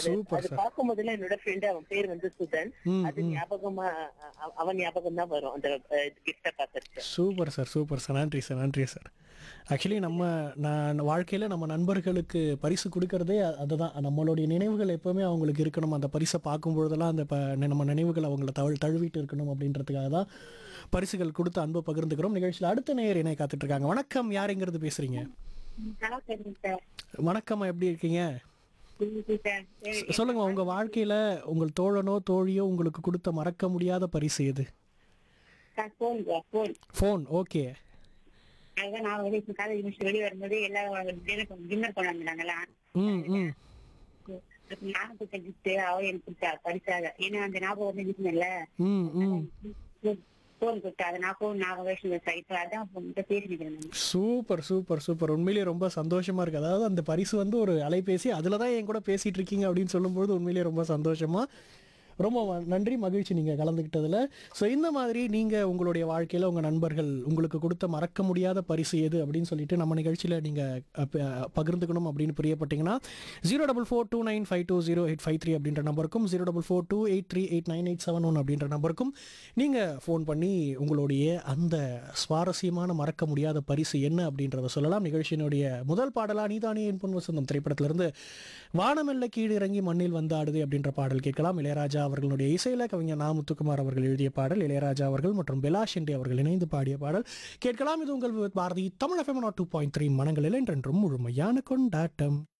அது சூப்பர் அது சார் பார்க்கும் போதுல என்னோட ஃப்ரெண்ட் அவன் பேர் வந்து சுதன் ம், அது ஞாபகமா அ- அவன் ஞாபகம் தான் வரும் அந்த கிஃப்ட பாக்குறது சூப்பர் சார் சூப்பர் சார் நன்றி சார் நன்றி சார் ஆக்சுவலி நம்ம நான் வாழ்க்கையில் நம்ம நண்பர்களுக்கு பரிசு கொடுக்கறதே அ- அதுதான் நம்மளுடைய நினைவுகள் எப்போவுமே அவங்களுக்கு இருக்கணும் அந்த பரிசை பார்க்கும் பொழுதெல்லாம் அந்த ப நம்ம நினைவுகள் அவங்கள தழு தழுவிட்டு இருக்கணும் அப்படின்றதுக்காக தான் பரிசுகள் கொடுத்து அன்பு பகிர்ந்துக்கிறோம் நிகழ்ச்சியில் அடுத்த நேயர் இணை காத்துட்டு இருக்காங்க வணக்கம் யாருங்கிறது பேசுறீங்க நல்லா தெரியும் சார் வணக்கம் எப்படி இருக்கீங்க சார் சொ- சொல்லுங்க உங்க வாழ்க்கையில உங்கள் தோழனோ தோழியோ உங்களுக்கு கொடுத்த மறக்க முடியாத பரிசு எது போன் போன் ஃபோன் ஓகே அதுதான் நான் வெளியே காலேஜ் முடிச்சு வெளியே வரும்போது எல்லாரும் டின்னர் கொண்டு வந்தாங்களா ம் ம் நான் கொடுத்த கிஃப்ட் அவ எனக்கு கொடுத்தா பரிசாக ஏன்னா அந்த ஞாபகம் வந்து இருக்குல்ல ம் ம் போன் கொடுத்தா அதை நான் போன் ஞாபகம் வச்சு இப்ப அதான் உங்ககிட்ட பேசிக்கிறேன் நான். சூப்பர் சூப்பர் சூப்பர் உண்மையிலேயே ரொம்ப சந்தோஷமா இருக்கு அதாவது அந்த பரிசு வந்து ஒரு அலைபேசி அதில் தான் என் கூட பேசிட்டு இருக்கீங்க அப்படின்னு சொல்லும்போது உண்மையிலேயே ரொம்ப சந்தோஷமா ரொம்ப ம- நன்றி மகிழ்ச்சி நீங்கள் கலந்துக்கிட்டதில் ஸோ இந்த மாதிரி நீங்கள் உங்களுடைய வாழ்க்கையில் உங்கள் நண்பர்கள் உங்களுக்கு கொடுத்த மறக்க முடியாத பரிசு எது அப்படின்னு சொல்லிட்டு நம்ம நிகழ்ச்சியில் நீங்கள் பகிர்ந்துக்கணும் அப்படின்னு பிரியப்பட்டீங்கன்னா zero double four two nine five two zero eight five three அப்படின்ற நம்பருக்கும் zero double four two eight three eight nine eight seven one அப்படின்ற நம்பருக்கும் நீங்கள் ஃபோன் பண்ணி உங்களுடைய அந்த சுவாரஸ்யமான மறக்க முடியாத பரிசு என்ன அப்படின்றத சொல்லலாம் நிகழ்ச்சியினுடைய முதல் பாடலா நீதானே என் பொன் வசந்தம் திரைப்படத்திலிருந்து வானமெல்ல கீழ் இறங்கி மண்ணில் வந்து ஆடுது அப்படின்ற பாடல் கேட்கலாம் இளையராஜா அவர்களுடைய இசையில கவிஞர் நா முத்துக்குமார் அவர்கள் எழுதிய பாடல் இளையராஜா அவர்கள் மற்றும் பெலா ஷெண்டி அவர்கள் இணைந்து பாடிய பாடல் கேட்கலாம் இது உங்கள் Bharathi Tamil FM two point three மனங்களில் என்றென்றும் முழுமையான கொண்டாட்டம்